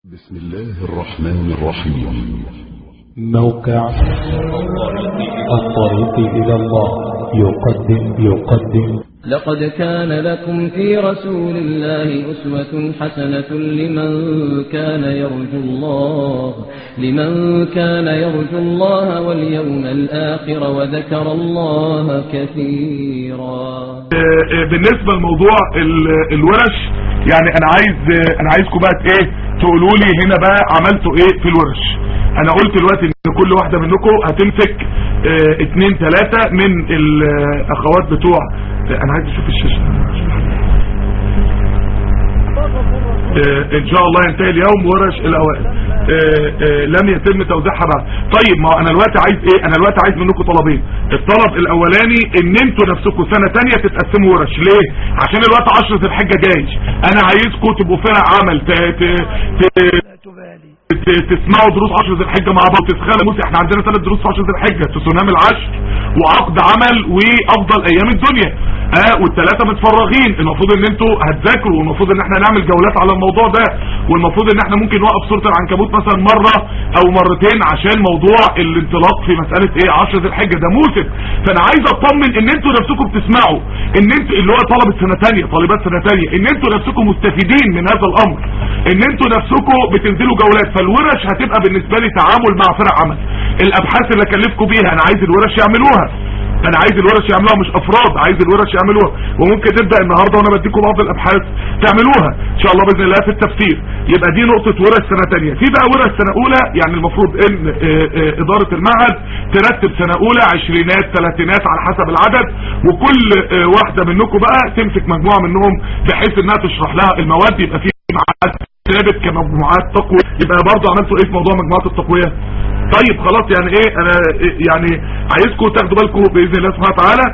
بسم الله الرحمن الرحيم موقع الطريق إلى الله يقدم يقدم لقد كان لكم في رسول الله أسوة حسنة لمن كان يرجو الله لمن كان يرجو الله واليوم الآخر وذكر الله كثيرا بالنسبة لموضوع ال- الورش يعني انا عايز انا عايزكم بقى ايه تقولوا لي هنا بقى عملتوا ايه في الورش انا قلت دلوقتي ان كل واحدة منكم هتمسك اه اتنين تلاتة من الاخوات بتوع انا عايز اشوف الشاشة اه ان شاء الله ينتهي اليوم ورش الاوائل اه اه لم يتم توزيعها بعد طيب ما هو انا دلوقتي عايز ايه انا دلوقتي عايز منكم طلبين الطلب الاولاني ان انتوا نفسكم سنة تانية تتقسموا ورش ليه عشان الوقت عشرة الحجة جاي انا عايزكم تبقوا فرق عمل ت... ت... ت... ت- تسمعوا دروس عشر ذي الحجة مع بعض تسخنوا موسى احنا عندنا ثلاث دروس في عشر ذي الحجة تسونام العشر وعقد عمل وافضل ايام الدنيا اه والثلاثة متفرغين المفروض ان انتوا هتذاكروا والمفروض ان احنا نعمل جولات على الموضوع ده والمفروض ان احنا ممكن نوقف سورة العنكبوت مثلا مرة او مرتين عشان موضوع الانطلاق في مسألة ايه عشر ذي الحجة ده موسم فانا عايز اطمن ان انتوا نفسكم بتسمعوا ان انتوا اللي هو طلبة سنة تانية طالبات سنة تانية ان انتوا نفسكم مستفيدين من هذا الامر ان انتوا نفسكم بتنزلوا جولات فالورش هتبقى بالنسبة لي تعامل مع فرق عمل الابحاث اللي اكلفكم بيها انا عايز الورش يعملوها انا عايز الورش يعملوها مش افراد عايز الورش يعملوها وممكن نبدا النهارده وانا بديكم بعض الابحاث تعملوها ان شاء الله باذن الله في التفسير يبقى دي نقطه ورش سنه ثانيه في بقى ورش سنه اولى يعني المفروض ان آه، آه، اداره المعهد ترتب سنه اولى عشرينات ثلاثينات على حسب العدد وكل آه، واحده منكم بقى تمسك مجموعه منهم بحيث انها تشرح لها المواد يبقى في معاد ثابت كمجموعات تقوية يبقى برضه عملتوا ايه في موضوع مجموعات التقوية طيب خلاص يعني ايه انا إيه يعني عايزكم تاخدوا بالكم باذن الله سبحانه وتعالى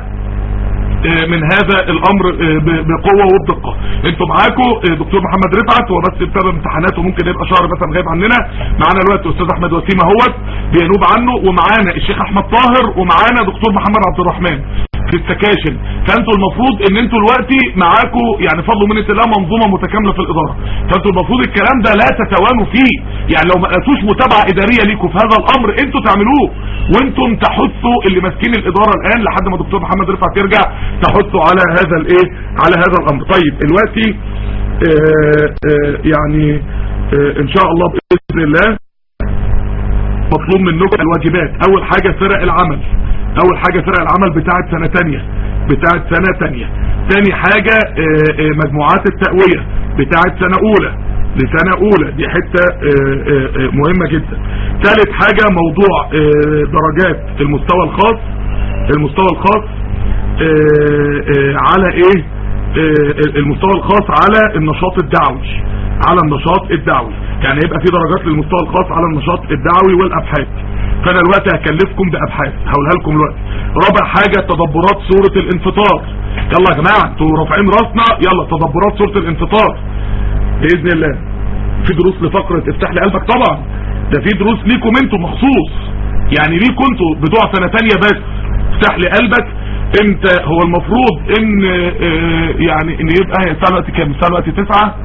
آه، من هذا الامر آه، ب- بقوة وبدقة انتوا معاكم آه، دكتور محمد رفعت هو بس بسبب امتحاناته ممكن يبقى شهر مثلا غايب عننا معانا الوقت استاذ احمد وسيم اهوت بينوب عنه ومعانا الشيخ احمد طاهر ومعانا دكتور محمد عبد الرحمن في السكاشن فانتوا المفروض ان انتوا دلوقتي معاكم يعني فضل منة الله منظومة متكاملة في الادارة فانتوا المفروض الكلام ده لا تتوانوا فيه يعني لو ما لقيتوش متابعة ادارية ليكم في هذا الامر انتوا تعملوه وانتم تحثوا اللي ماسكين الادارة الان لحد ما دكتور محمد رفعت يرجع تحثوا على هذا الايه على هذا الامر طيب دلوقتي آه آه يعني آه ان شاء الله باذن الله مطلوب منكم الواجبات اول حاجة فرق العمل اول حاجة فرق العمل بتاعت سنة تانية بتاعت سنة تانية تاني حاجة آه، آه، مجموعات التقوية بتاعت سنة اولى لسنة اولى دي حتة آه، آه، آه، مهمة جدا ثالث حاجة موضوع آه، درجات المستوى الخاص المستوى الخاص آه، آه، على ايه آه، المستوى الخاص على النشاط الدعوي على النشاط الدعوي يعني يبقى في درجات للمستوى الخاص على النشاط الدعوي والابحاث فانا دلوقتي هكلفكم بابحاث هقولها لكم دلوقتي رابع حاجة تدبرات سورة الانفطار يلا يا جماعة انتوا رافعين راسنا يلا تدبرات سورة الانفطار باذن الله في دروس لفقرة افتح لي قلبك طبعا ده في دروس ليكم انتوا مخصوص يعني ليكم انتوا بتوع سنة تانية بس افتح لي قلبك انت هو المفروض ان اه، يعني ان يبقى هي الساعة الوقت كام الساعة الوقت تسعة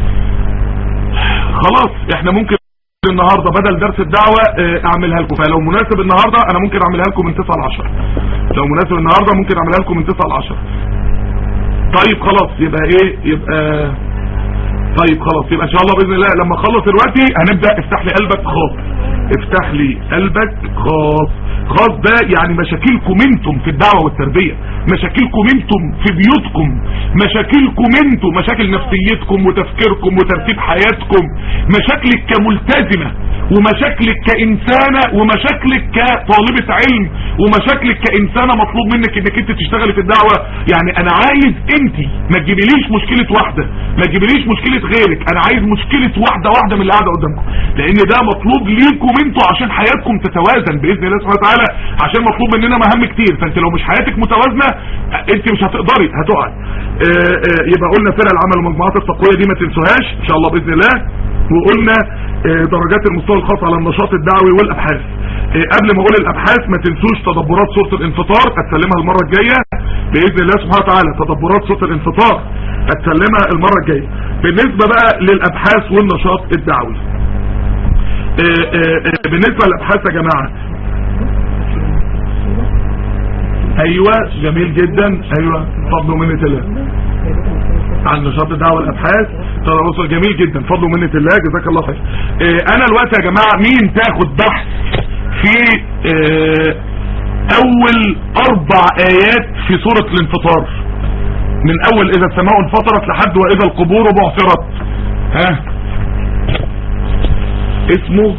خلاص احنا ممكن النهاردة بدل درس الدعوة اه، اعملها لكم فلو مناسب النهاردة انا ممكن اعملها لكم من 9 ل 10 لو مناسب النهاردة ممكن اعملها لكم من 9 ل 10 طيب خلاص يبقى ايه يبقى طيب خلاص يبقى ان شاء الله باذن الله لما اخلص دلوقتي هنبدا افتح لي قلبك خاص افتح لي قلبك خاص خاص ده يعني مشاكلكم انتم في الدعوه والتربيه مشاكلكم انتم في بيوتكم مشاكلكم انتم مشاكل نفسيتكم وتفكيركم وترتيب حياتكم مشاكلك كملتزمه ومشاكلك كإنسانة ومشاكلك كطالبة علم ومشاكلك كإنسانة مطلوب منك انك انت تشتغلي في الدعوة يعني انا عايز انت ما تجيبليش مشكلة واحدة ما تجيبليش مشكلة غيرك انا عايز مشكلة واحدة واحدة من اللي قاعدة قدامكم لان ده مطلوب ليكم انتوا عشان حياتكم تتوازن باذن الله سبحانه وتعالى عشان مطلوب مننا مهام كتير فانت لو مش حياتك متوازنة انت مش هتقدري هتقعي اه اه يبقى قلنا فرق العمل ومجموعات التقوية دي ما تنسوهاش ان شاء الله باذن الله وقلنا آه، درجات المستوى الخاص على النشاط الدعوي والابحاث آه، قبل ما اقول الابحاث ما تنسوش تدبرات سورة الانفطار هتسلمها المرة الجاية باذن الله سبحانه وتعالى تدبرات سورة الانفطار هتسلمها المرة الجاية بالنسبة بقى للابحاث والنشاط الدعوي آه، آه، آه، بالنسبة للابحاث يا جماعة ايوه جميل جدا ايوه فضل ومنة الله عن نشاط الدعوة والابحاث تواصل جميل جدا فضل ومنة الله جزاك الله خير آه، انا الوقت يا جماعة مين تاخد بحث في آه، اول اربع ايات في سورة الانفطار من اول اذا السماء انفطرت لحد واذا القبور بعثرت ها اسمه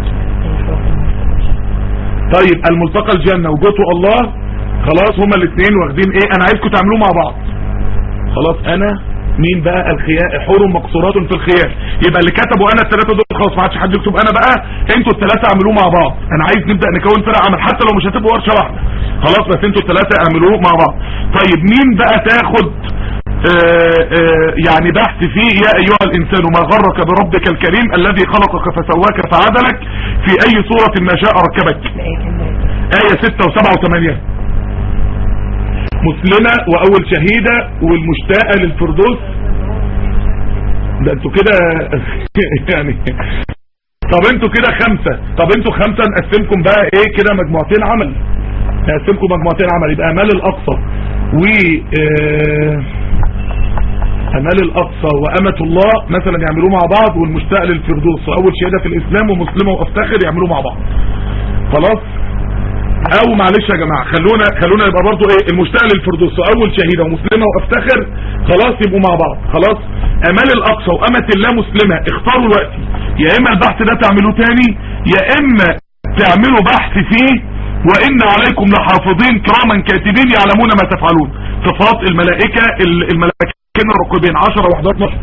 طيب الملتقى الجنة وجوته الله خلاص هما الاثنين واخدين ايه انا عايزكم تعملوه مع بعض خلاص انا مين بقى الخيار حور مقصورات في الخيار يبقى اللي كتبوا انا الثلاثه دول خلاص ما عادش حد يكتب انا بقى انتوا الثلاثه اعملوه مع بعض انا عايز نبدا نكون فرق عمل حتى لو مش هتبقوا ورشه واحده خلاص بس انتوا الثلاثه اعملوه مع بعض طيب مين بقى تاخد آه آه يعني بحث فيه يا ايها الانسان ما غرك بربك الكريم الذي خلقك فسواك فعدلك في اي صورة ما شاء ركبك ايه 6 و7 و8 مسلمة واول شهيدة والمشتاقة للفردوس ده انتوا كده يعني طب انتوا كده خمسة طب انتوا خمسة نقسمكم بقى ايه كده مجموعتين عمل نقسمكم مجموعتين عمل يبقى امال الاقصى و آه امال الاقصى وامة الله مثلا يعملوه مع بعض والمشتاق للفردوس واول شهاده في الاسلام ومسلمه وافتخر يعملوه مع بعض خلاص او معلش يا جماعه خلونا خلونا يبقى برضو ايه المشتاق للفردوس واول شهيده ومسلمه وافتخر خلاص يبقوا مع بعض خلاص امال الاقصى وامة الله مسلمه اختاروا الوقت يا اما البحث ده تعملوه تاني يا اما تعملوا بحث فيه وان عليكم لحافظين كراما كاتبين يعلمون ما تفعلون صفات الملائكه الملائكه كنا رقبين 10 و11 12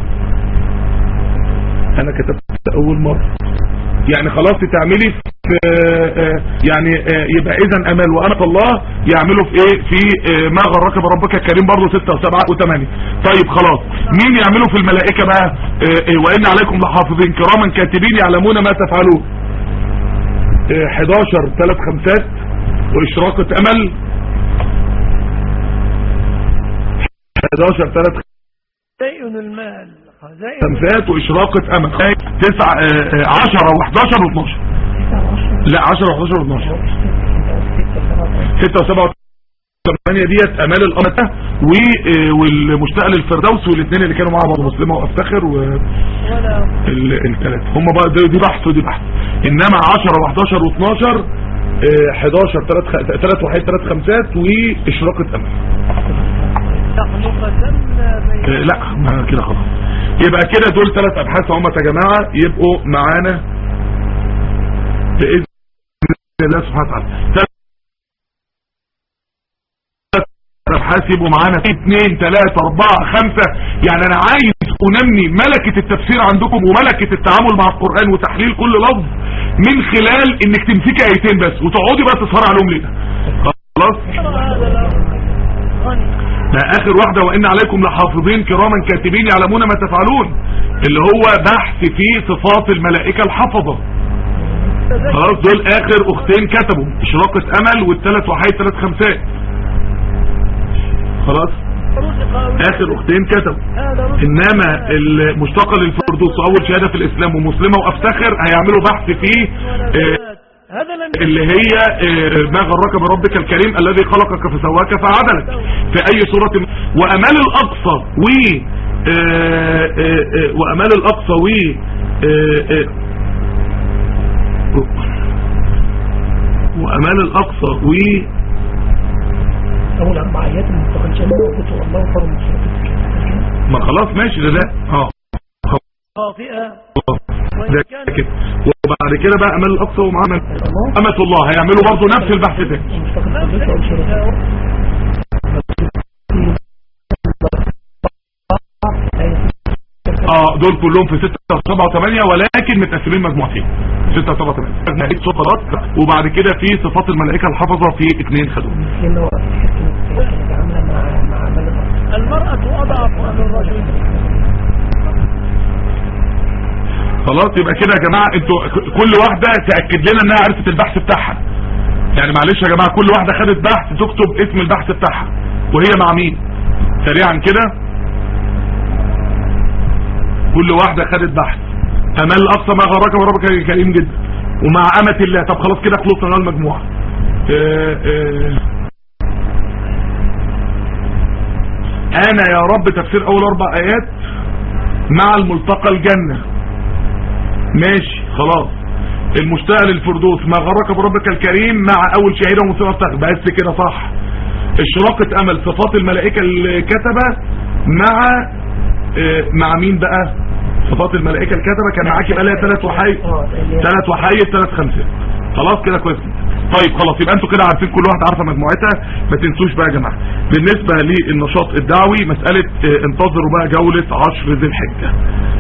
انا كتبت اول مرة يعني خلاص تعملي في يعني يبقى اذا امال وانا الله يعملوا في ايه في ما غرك بربك الكريم برضه 6 و7 و8 طيب خلاص مين يعملوا في الملائكة بقى وان عليكم لحافظين كراما كاتبين يعلمون ما تفعلون 11 ثلاث خمسات واشراقة امل 11 ثلاث خزائن المال خزائن خمسات واشراقة امل تسعة عشرة و11 و12 لا 10 و11 و12 6 و7 8 ديت امال الامتة والمشتاق للفردوس والاثنين اللي كانوا مع بعض مسلمة وافتخر والثلاثة هم بقى دي بحث ودي بحث انما 10 و11 و12 11 3 3 وحيد 3 خمسات واشراقة امل لا ما كده خلاص يبقى كده دول ثلاث ابحاث هم يا جماعه يبقوا معانا باذن الله سبحانه وتعالى ثلاث ابحاث يبقوا معانا اثنين ثلاثة اربعة خمسة يعني انا عايز انمي ملكة التفسير عندكم وملكة التعامل مع القرآن وتحليل كل لفظ من خلال انك تمسكي ايتين بس وتقعدي بقى تسهري عليهم ليه خلاص ده اخر واحدة وان عليكم لحافظين كراما كاتبين يعلمون ما تفعلون اللي هو بحث في صفات الملائكة الحفظة خلاص دول اخر اختين كتبوا اشراقة امل والثلاث وحيد ثلاث خمسات خلاص اخر اختين كتبوا انما المشتقة للفردوس اول شهادة في الاسلام ومسلمة وافتخر هيعملوا بحث فيه اه اللي هي ما غرك بربك الكريم الذي خلقك فسواك فعدلك في اي صورة وامال الاقصى و وامال الاقصى و وامال الاقصى و اول اربع ايات المنطقه الجنه وقلت والله فرم ما خلاص ماشي ده لا اه خاطئه ده كده وبعد كده بقى امال الاقصى ومعانا امة الله هيعملوا برضه نفس البحث ده اه دول كلهم في 6 و7 و8 ولكن متقسمين مجموعتين 6 و7 و8 مجموعتين صفات وبعد كده في صفات الملائكه الحفظه في اثنين خدوه المرأة أضعف من الرجل خلاص يبقى كده يا جماعة انتوا كل واحدة تأكد لنا انها عرفت البحث بتاعها يعني معلش يا جماعة كل واحدة خدت بحث تكتب اسم البحث بتاعها وهي مع مين سريعا كده كل واحدة خدت بحث امال اقصى ما غرك وربك كريم جدا ومع امة الله طب خلاص كده خلصنا على المجموعة آه، آه. انا يا رب تفسير اول اربع ايات مع الملتقى الجنة ماشي خلاص المشتاق للفردوس ما غرك بربك الكريم مع اول شهيرة ومصيرة بس كده صح اشراقة امل صفات الملائكة الكتبة مع آه، مع مين بقى صفات الملائكة الكتبة كان معاكي بقى لها ثلاث وحي ثلاث وحي ثلاث خمسات خلاص كده كويس جدا. طيب خلاص يبقى انتوا كده عارفين كل واحد عارفه مجموعتها ما تنسوش بقى يا جماعه بالنسبه للنشاط الدعوي مساله اه، انتظروا بقى جوله عشر ذي الحجه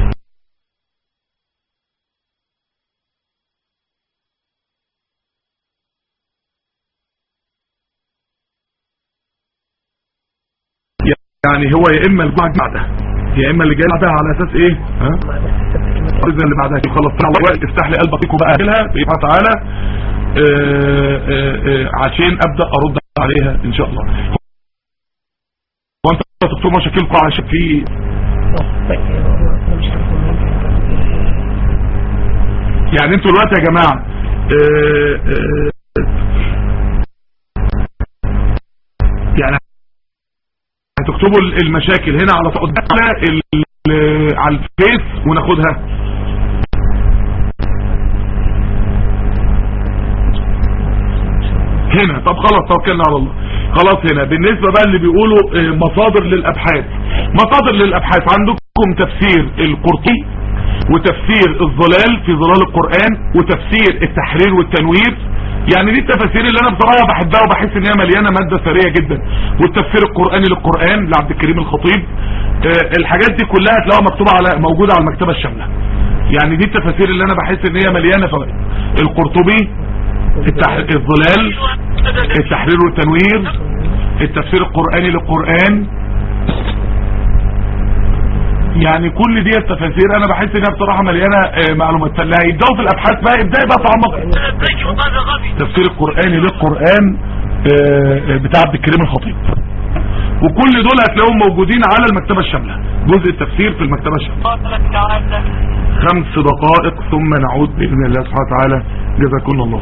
يعني هو يا اما الجمعه بعدها يا اما اللي جاي بعدها على اساس ايه ها باذن اللي بعدها خلاص انا وقت افتح لي قلبك وبقى اكلها باذن الله تعالى آه، آه، آه، عشان ابدا ارد عليها ان شاء الله وانت دكتور مشاكلكم عشان في يعني انتوا دلوقتي يا جماعه آه، آه، يعني هتكتبوا المشاكل هنا على على ال- على الفيس وناخدها هنا طب خلاص توكلنا على الله خلاص هنا بالنسبة بقى اللي بيقولوا آه، مصادر للأبحاث مصادر للأبحاث عندكم تفسير القرطي وتفسير الظلال في ظلال القرآن وتفسير التحرير والتنوير يعني دي التفاسير اللي انا بصراحة بحبها وبحس ان هي مليانة مادة ثرية جدا والتفسير القرآني للقرآن لعبد الكريم الخطيب آه، الحاجات دي كلها هتلاقوها مكتوبة على موجودة على المكتبة الشاملة يعني دي التفاسير اللي انا بحس ان هي مليانة فوائد القرطبي التح... الظلال التحرير والتنوير التفسير القرآني للقرآن يعني كل دي التفاسير انا بحس انها بصراحة مليانة آه، معلومات فاللي هيبدأوا في الابحاث بقى ابدأ بقى تعمق تفسير القرآني للقرآن آه، آه، بتاع عبد الكريم الخطيب وكل دول هتلاقوهم موجودين على المكتبة الشاملة جزء التفسير في المكتبة الشاملة خمس دقائق ثم نعود بإذن الله سبحانه وتعالى جزاكم الله